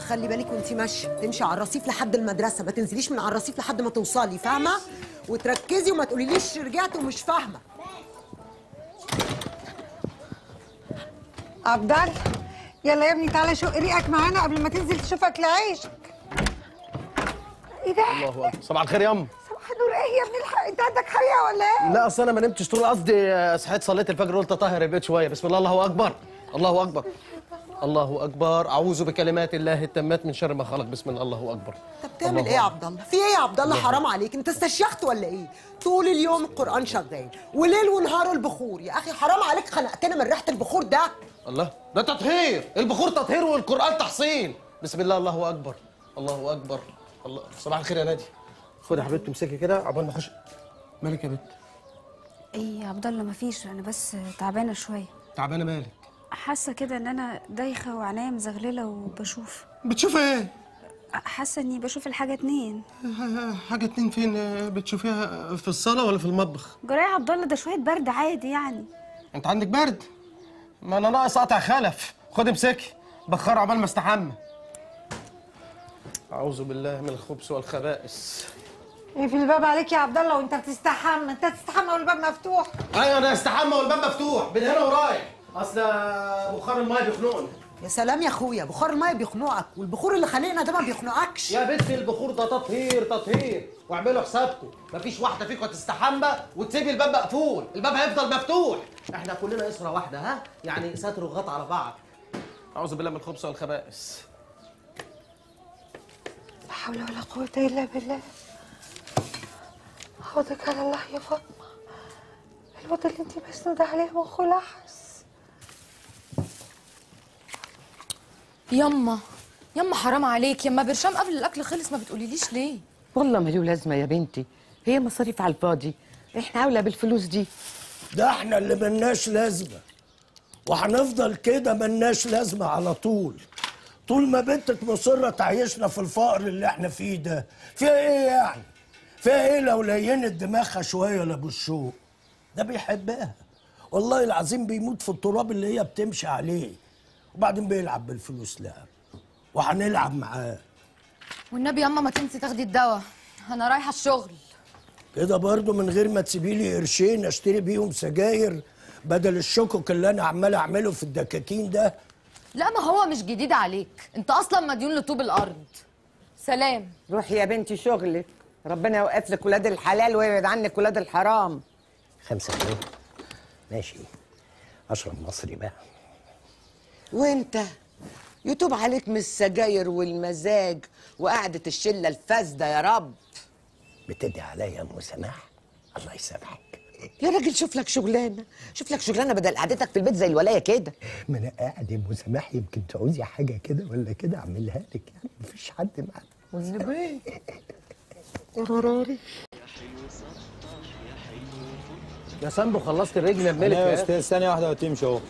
خلي بالك وانت ماشيه تمشي على الرصيف لحد المدرسه ما تنزليش من على الرصيف لحد ما توصلي فاهمه وتركزي وما تقوليليش رجعت ومش فاهمه عبد الله يلا يا ابني تعالى شق ريقك معانا قبل ما تنزل تشوف اكل عيشك ايه ده الله اكبر صباح الخير يا ام صباح النور ايه يا ابني الحق انت عندك حريقه ولا ايه لا اصل انا ما نمتش طول قصدي آه، صحيت صليت الفجر قلت اطهر البيت شويه بسم الله الله اكبر الله اكبر الله اكبر اعوذ بكلمات الله التامات من شر ما خلق بسم الله الله اكبر انت بتعمل الله ايه يا أكبر. عبد الله في ايه يا عبد الله حرام عليك انت استشيخت ولا ايه طول اليوم القران شغال وليل ونهار البخور يا اخي حرام عليك خنقتنا من ريحه البخور ده الله ده تطهير البخور تطهير والقران تحصين بسم الله الله اكبر الله اكبر الله صباح الخير يا نادي خد يا حبيبتي امسكي كده عقبال ما اخش مالك يا بنت ايه يا عبد الله مفيش انا بس تعبانه شويه تعبانه مالك حاسه كده ان انا دايخه وعينيا مزغلله وبشوف بتشوف ايه حاسه اني بشوف الحاجه اتنين حاجه اتنين فين بتشوفيها في الصاله ولا في المطبخ جرايه يا عبد الله ده شويه برد عادي يعني انت عندك برد ما انا ناقص قطع خلف خد امسكي بخار عقبال ما استحمى اعوذ بالله من الخبث والخبائث ايه في الباب عليك يا عبد الله وانت بتستحمى انت تستحمى والباب مفتوح ايوه انا استحمى والباب مفتوح من هنا ورايح اصل بخار الماء بيخنقني يا سلام يا اخويا بخار الميه بيخنقك والبخور اللي خانقنا ده ما بيخنقكش يا بنتي البخور ده تطهير تطهير واعملوا حسابكم مفيش واحده فيكم هتستحمى وتسيبي الباب مقفول الباب هيفضل مفتوح احنا كلنا اسره واحده ها يعني ستر وغطا على بعض اعوذ بالله من الخبث والخبائث لا حول ولا قوه الا بالله حوضك على الله يا فاطمه الواد اللي انت مسنودة عليه مخه لحس يما يما حرام عليك يما برشام قبل الاكل خلص ما بتقوليليش ليه والله ما له لازمه يا بنتي هي مصاريف على الفاضي احنا اولى بالفلوس دي ده احنا اللي ملناش لازمه وهنفضل كده ملناش لازمه على طول طول ما بنتك مصره تعيشنا في الفقر اللي احنا فيه ده فيها ايه يعني فيها ايه لو لينت دماغها شويه لابو الشوق ده بيحبها والله العظيم بيموت في التراب اللي هي بتمشي عليه وبعدين بيلعب بالفلوس لعب وهنلعب معاه والنبي يما ما تنسي تاخدي الدواء انا رايحه الشغل كده برضو من غير ما تسيبي لي قرشين اشتري بيهم سجاير بدل الشكك اللي انا عمال اعمله في الدكاكين ده لا ما هو مش جديد عليك انت اصلا مديون لطوب الارض سلام روحي يا بنتي شغلك ربنا يوقف لك ولاد الحلال ويبعد عنك ولاد الحرام خمسة جنيه ماشي اشرب مصري بقى وانت يتوب عليك من السجاير والمزاج وقعدة الشلة الفاسدة يا رب بتدعي عليا يا ام سماح الله يسامحك يا راجل شوف لك شغلانة شوف لك شغلانة بدل قعدتك في البيت زي الولاية كده ما انا قاعد يا ام سماح يمكن تعوزي حاجه كده ولا كده اعملها لك يعني مفيش حد معانا والنبي يا سامبو خلصت الرجل الملك لا يا يا استاذ ثانية واحدة وتمشي اهو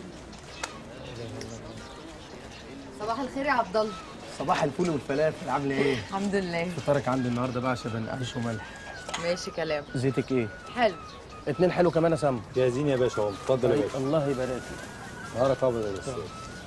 صباح الخير يا عبد الله صباح الفول والفلافل عامله ايه؟ الحمد لله فطارك عندي النهارده بقى عشان قرش وملح ماشي كلام زيتك ايه؟ حلو اتنين حلو كمان يا سامبو جاهزين يا باشا اهو اتفضل يا باشا الله يبارك فيك نهارك ابيض يا استاذ